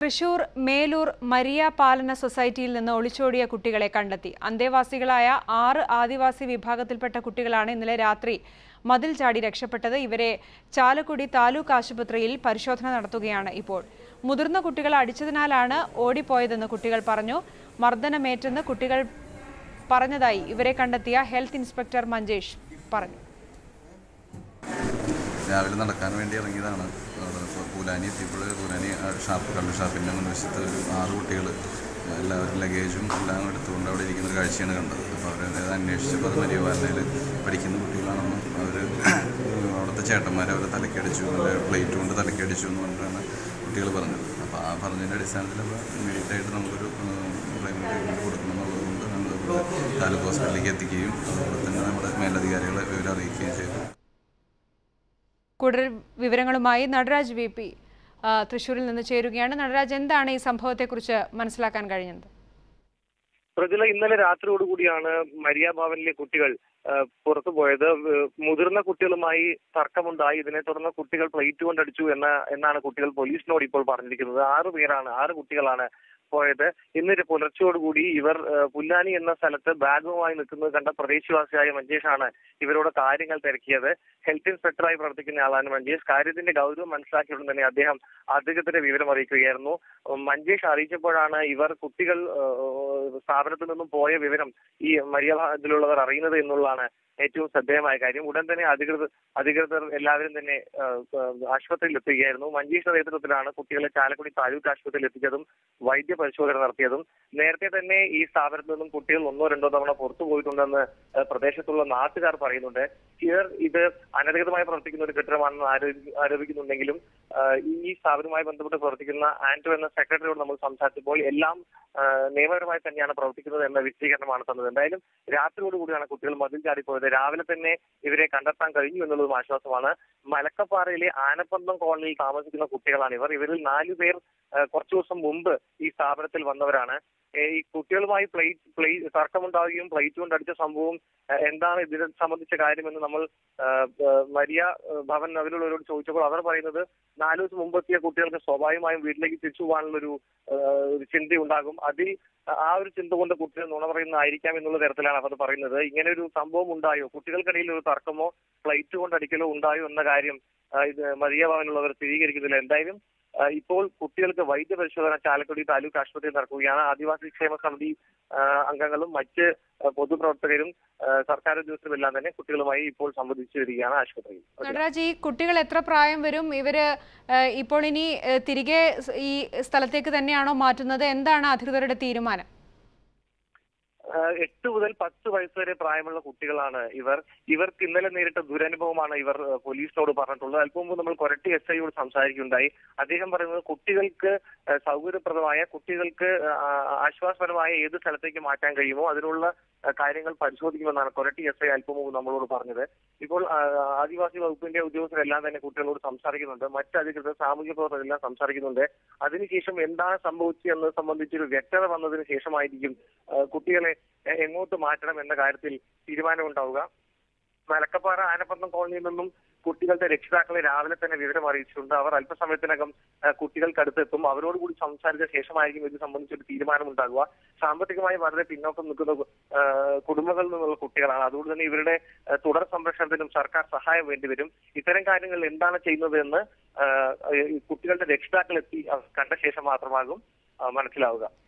Thrissur Melur Maria പാലന സൊസൈറ്റിയിൽ നിന്ന് ഒളിച്ചോടിയ കുട്ടികളെ കണ്ടെത്തി അന്തേവാസികളായ ആറ് ആദിവാസി വിഭാഗത്തിൽപ്പെട്ട കുട്ടികളാണ് ഇന്നലെ രാത്രി മതിൽ ചാടി രക്ഷപ്പെട്ടത് ഇവരെ ചാലക്കുടി താലൂക്ക് ആശുപത്രിയിൽ പരിശോധന നടത്തുകയാണ് ഇപ്പോൾ മുതിർന്ന കുട്ടികൾ അടിച്ചതിനാലാണ് ഓടിപ്പോയതെന്ന് കുട്ടികൾ പറഞ്ഞു മർദ്ദനമേറ്റെന്ന് കുട്ടികൾ പറഞ്ഞതായി ഇവരെ കണ്ടെത്തിയ ഹെൽത്ത് ഇൻസ്പെക്ടർ മഞ്ജേഷ് പറഞ്ഞു രാവിലെ നടക്കാൻ വേണ്ടി ഇറങ്ങിയതാണ് അവിടെ ഇപ്പോൾ പൂലാനി എത്തിയപ്പോൾ പൂലാനി ആ ഷാപ്പ് കള്ള് ഷാപ്പിൻ്റെ മുൻവശത്ത് ഒരു ആറ് കുട്ടികൾ എല്ലാവരും ലഗേജും എല്ലാം എടുത്തുകൊണ്ട് അവിടെ ഇരിക്കുന്ന ഒരു കാഴ്ചയാണ് കണ്ടത് അപ്പോൾ അവർ അത് അന്വേഷിച്ചപ്പോൾ അത് മരിയവാരനയിൽ പഠിക്കുന്ന കുട്ടികളാണെന്നും അവർ അവിടുത്തെ ചേട്ടന്മാരെ അവരെ തലക്കടിച്ചു അല്ലെ പ്ലേറ്റ് കൊണ്ട് തലക്കടിച്ചു എന്ന് പറഞ്ഞിട്ടാണ് കുട്ടികൾ പറഞ്ഞത് അപ്പോൾ ആ പറഞ്ഞതിൻ്റെ അടിസ്ഥാനത്തിൽ അപ്പോൾ ഇമ്മീഡിയറ്റ് ആയിട്ട് നമുക്കൊരു പ്രൈമറി ട്രീറ്റ്മെൻറ്റ് കൊടുക്കണം എന്നുള്ളതുകൊണ്ട് നമ്മൾ ഇവിടെ താലൂക്ക് ഹോസ്പിറ്റലിലേക്ക് എത്തിക്കുകയും അതുപോലെ തന്നെ നമ്മുടെ മേലധികാരികളെ വിവരം അറിയിക്കുകയും ചെയ്തു കൂടുതൽ വിവരങ്ങളുമായി നടരാജ് വി പി ആ, തൃശ്ശൂരിൽ നിന്ന് ചേരുകയാണ് നടരാജ് എന്താണ് ഈ സംഭവത്തെക്കുറിച്ച് മനസ്സിലാക്കാൻ കഴിഞ്ഞത് പ്രജല ഇന്നലെ രാത്രിയോടുകൂടിയാണ് മരിയ ഭവനിലെ കുട്ടികൾ ആ, പുറത്തു പോയത് ഏഹ് മുതിർന്ന കുട്ടികളുമായി തർക്കമുണ്ടായി ഇതിനെ തുടർന്ന് കുട്ടികൾ പ്ലേറ്റ് കൊണ്ടടിച്ചു എന്ന എന്നാണ് കുട്ടികൾ പോലീസിനോട് ഇപ്പോൾ പറഞ്ഞിരിക്കുന്നത് ആറ് പേരാണ് ആറ് കുട്ടികളാണ് പോയത് ഇന്നൊരു പുലർച്ചയോടുകൂടി ഇവർ ഏഹ് പുല്ലാനി എന്ന സ്ഥലത്ത് ബാഗുമായി നിൽക്കുന്നത് കണ്ട പ്രദേശവാസിയായ മഞ്ജേഷാണ് ഇവരോട് കാര്യങ്ങൾ തിരക്കിയത് ഹെൽത്ത് ഇൻസ്പെക്ടറായി പ്രവർത്തിക്കുന്ന ആളാണ് മഞ്ജേഷ് കാര്യത്തിന്റെ ഗൗരവം മനസ്സിലാക്കിയുടൻ തന്നെ അദ്ദേഹം അധികൃതരെ വിവരം അറിയിക്കുകയായിരുന്നു ഉം, മഞ്ജേഷ് അറിയിച്ചപ്പോഴാണ് ഇവർ കുട്ടികൾ ഏഹ്, സ്ഥാപനത്തിൽ നിന്നും പോയ വിവരം ഈ മരിയ ഇതിലുള്ളവർ അറിയുന്നത് എന്നുള്ളതാണ് ഏറ്റവും ശ്രദ്ധേയമായ കാര്യം ഉടൻ തന്നെ അധികൃതർ അധികൃതർ എല്ലാവരും തന്നെ ഏഹ്, ഏഹ്, ആശുപത്രിയിൽ എത്തുകയായിരുന്നു മഞ്ജേഷിന്റെ നേതൃത്വത്തിലാണ് കുട്ടികളെ ചാലക്കുടി താലൂക്ക് ആശുപത്രിയിൽ എത്തിച്ചതും വൈദ്യ പരിശോധന നടത്തിയതും നേരത്തെ തന്നെ ഈ സ്ഥാപനത്തിൽ നിന്നും കുട്ടികൾ ഒന്നോ രണ്ടോ തവണ പുറത്തു പോയിട്ടുണ്ടെന്ന് ഏഹ്, പ്രദേശത്തുള്ള നാട്ടുകാർ പറയുന്നുണ്ട് ചിലർ ഇത് അനധികൃതമായി പ്രവർത്തിക്കുന്ന ഒരു കെട്ടിടമാണെന്ന് ആരോപി- ആരോപിക്കുന്നുണ്ടെങ്കിലും ഏഹ്, ഈ സ്ഥാപനവുമായി ബന്ധപ്പെട്ട് പ്രവർത്തിക്കുന്ന ആന്റോ എന്ന സെക്രട്ടറിയോട് നമ്മൾ സംസാരിച്ചപ്പോൾ എല്ലാം ഏഹ്, നിയമപരമായി തന്നെയാണ് പ്രവർത്തിക്കുന്നത് എന്ന വിശദീകരണമാണ് തന്നത് എന്തായാലും രാത്രിയോട് കൂടിയാണ് കുട്ടികൾ മതിൽ ചാടിപ്പോയത് രാവിലെ തന്നെ ഇവരെ കണ്ടെത്താൻ കഴിഞ്ഞു എന്നുള്ളതും ആശ്വാസമാണ് മലക്കപ്പാറയിലെ ആനപ്പന്തം കോളനിയിൽ താമസിക്കുന്ന കുട്ടികളാണ് ഇവർ ഇവരിൽ നാലു പേർ ഏഹ്, കുറച്ചു ദിവസം മുമ്പ് ഈ സ്ഥാപനത്തിൽ വന്നവരാണ് ഏഹ്, ഈ കുട്ടികളുമായി പ്ലേറ്റ് പ്ലേ തർക്കമുണ്ടാവുകയും പ്ലേറ്റ് കൊണ്ട് അടിച്ച സംഭവം ഏഹ്, എന്താണ് ഇതിനെ സംബന്ധിച്ച കാര്യമെന്ന് നമ്മൾ ഏഹ്, ഏഹ്, മരിയ ഏഹ്, ഭവൻ അവരുള്ളവരോട് ചോദിച്ചപ്പോൾ അവർ പറയുന്നത് നാലു ദിവസം മുമ്പെത്തിയ കുട്ടികൾക്ക് സ്വാഭാവികമായും വീട്ടിലേക്ക് തിരിച്ചു പോകാനുള്ള ഒരു ഏഹ്, ഒരു ചിന്തയുണ്ടാകും അതിൽ ആ ഒരു ചിന്ത കൊണ്ട് കുട്ടികൾ നുണ പറയുന്നതായിരിക്കാം എന്നുള്ള തരത്തിലാണ് അവർ പറയുന്നത് ഇങ്ങനെ ഒരു സംഭവം ഉണ്ടായോ കുട്ടികൾക്കിടയിൽ ഒരു തർക്കമോ പ്ലേറ്റ് കൊണ്ട് അടിക്കലോ ഉണ്ടായോ എന്ന കാര്യം ആ, ഇത് മരിയ ഭവനുള്ളവർ സ്ഥിരീകരിക്കുന്നില്ല എന്തായാലും ആ, ഇപ്പോൾ കുട്ടികൾക്ക് വൈദ്യ പരിശോധന ചാലക്കുടി താലൂക്ക് ആശുപത്രിയിൽ നടക്കുകയാണ് ആദിവാസി ക്ഷേമ സമിതി ആ, അംഗങ്ങളും മറ്റ് ആ, പൊതുപ്രവർത്തകരും ആ, സർക്കാർ ഉദ്യോഗസ്ഥരും എല്ലാം തന്നെ കുട്ടികളുമായി ഇപ്പോൾ സംവദിച്ചു വരികയാണ് ആശുപത്രിയിൽ നടരാജ് ഈ കുട്ടികൾ എത്ര പ്രായം വരും ഇവര് ഏഹ്, ഇപ്പോൾ ഇനി ഏഹ്, തിരികെ സ് ഈ സ്ഥലത്തേക്ക് തന്നെയാണോ മാറ്റുന്നത് എന്താണ് അധികൃതരുടെ തീരുമാനം ആ, എട്ട് മുതൽ പത്ത് വയസ്സ് വരെ പ്രായമുള്ള കുട്ടികളാണ് ഇവർ ഇവർക്ക് ഇന്നലെ നേരിട്ട ദുരനുഭവമാണ് ഇവർ ആ, പോലീസിനോട് പറഞ്ഞിട്ടുള്ളത് അല്പം മുമ്പ് നമ്മൾ കൊരട്ടി എസ് ഐയോട് സംസാരിക്കുകയുണ്ടായി അദ്ദേഹം പറയുന്നത് കുട്ടികൾക്ക് ആ, സൗകര്യപ്രദമായ കുട്ടികൾക്ക് ആ, ആശ്വാസപരമായ ഏത് സ്ഥലത്തേക്ക് മാറ്റാൻ കഴിയുമോ അതിനുള്ള ആ, കാര്യങ്ങൾ പരിശോധിക്കുമെന്നാണ് കൊരട്ടി എസ് ഐ അല്പം മുമ്പ് നമ്മളോട് പറഞ്ഞത് ഇപ്പോൾ ആ, ആദിവാസി വകുപ്പിന്റെ ഉദ്യോഗസ്ഥരെല്ലാം തന്നെ കുട്ടികളോട് സംസാരിക്കുന്നുണ്ട് മറ്റ് അധികൃതർ സാമൂഹ്യ പ്രവർത്തകരെല്ലാം സംസാരിക്കുന്നുണ്ട് അതിനുശേഷം എന്താണ് സംഭവിച്ചത് എന്നത് സംബന്ധിച്ചൊരു വ്യക്തത വന്നതിന് ശേഷമായിരിക്കും ആ, കുട്ടികളെ എ- എങ്ങോട്ട് മാറ്റണം എന്ന കാര്യത്തിൽ തീരുമാനമുണ്ടാവുക മലക്കപ്പാറ ആനപ്പന്തം കോളനിയിൽ നിന്നും കുട്ടികളുടെ രക്ഷിതാക്കളെ രാവിലെ തന്നെ വിവരം അറിയിച്ചിട്ടുണ്ട് അവർ അല്പസമയത്തിനകം ആ, കുട്ടികൾക്കടുത്തെത്തും അവരോട് കൂടി സംസാരിച്ച ശേഷമായിരിക്കും ഇത് സംബന്ധിച്ചൊരു തീരുമാനമുണ്ടാകുക സാമ്പത്തികമായി വളരെ പിന്നോക്കം നിൽക്കുന്ന ആ, കുടുംബങ്ങളിൽ നിന്നുള്ള കുട്ടികളാണ് അതുകൊണ്ട് തന്നെ ഇവരുടെ ആ, തുടർ സംരക്ഷണത്തിനും സർക്കാർ സഹായം വേണ്ടിവരും ഇത്തരം കാര്യങ്ങൾ എന്താണ് ചെയ്യുന്നത് എന്ന് ആ, ഈ കുട്ടികളുടെ രക്ഷിതാക്കൾ എത്തി അവർ കണ്ട ശേഷം മാത്രമാകും ആ, മനസ്സിലാവുക